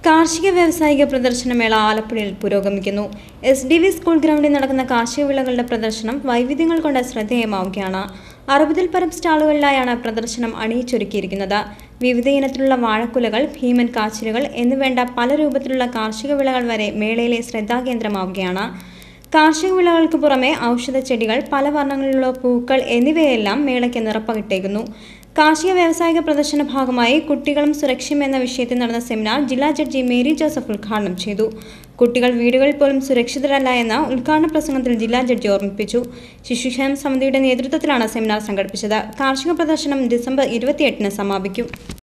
കാർഷിക വ്യാവസായിക പ്രദർശനമേള ആലപ്പുഴയിൽ പുരോഗമിക്കുന്നു എസ് ഡി വി സ്കൂൾ ഗ്രൗണ്ടിൽ നടക്കുന്ന കാർഷിക വിളകളുടെ പ്രദർശനം വൈവിധ്യങ്ങൾ കൊണ്ട് ശ്രദ്ധേയമാവുകയാണ് അറുപതിൽ പരം സ്റ്റാളുകളിലായാണ് പ്രദർശനം അണിയിച്ചൊരുക്കിയിരിക്കുന്നത് വിവിധ ഇനത്തിലുള്ള വാഴക്കുലകൾ ഭീമൻ കാച്ചിലുകൾ എന്നുവേണ്ട പല രൂപത്തിലുള്ള കാർഷിക വിളകൾ വരെ മേളയിലെ ശ്രദ്ധാകേന്ദ്രമാവുകയാണ് കാർഷിക വിളകൾക്ക് പുറമെ ഔഷധ ചെടികൾ പല വർണ്ണങ്ങളിലുള്ള പൂക്കൾ എന്നിവയെല്ലാം മേളയ്ക്ക് നിറപ്പകിട്ടേക്കുന്നു കാർഷിക വ്യാവസായിക പ്രദർശന ഭാഗമായി കുട്ടികളും സുരക്ഷയും എന്ന വിഷയത്തിൽ നടന്ന സെമിനാർ ജില്ലാ ജഡ്ജി മേരി ജോസഫ് ഉദ്ഘാടനം ചെയ്തു കുട്ടികൾ വീടുകളിൽ പോലും സുരക്ഷിതരല്ല എന്ന ഉദ്ഘാടന പ്രസംഗത്തിൽ ജില്ലാ ജഡ്ജി ഓർമ്മിപ്പിച്ചു ശിശുക്ഷേമ സമിതിയുടെ നേതൃത്വത്തിലാണ് സെമിനാർ സംഘടിപ്പിച്ചത് കാർഷിക പ്രദർശനം ഡിസംബർ ഇരുപത്തിയെട്ടിന് സമാപിക്കും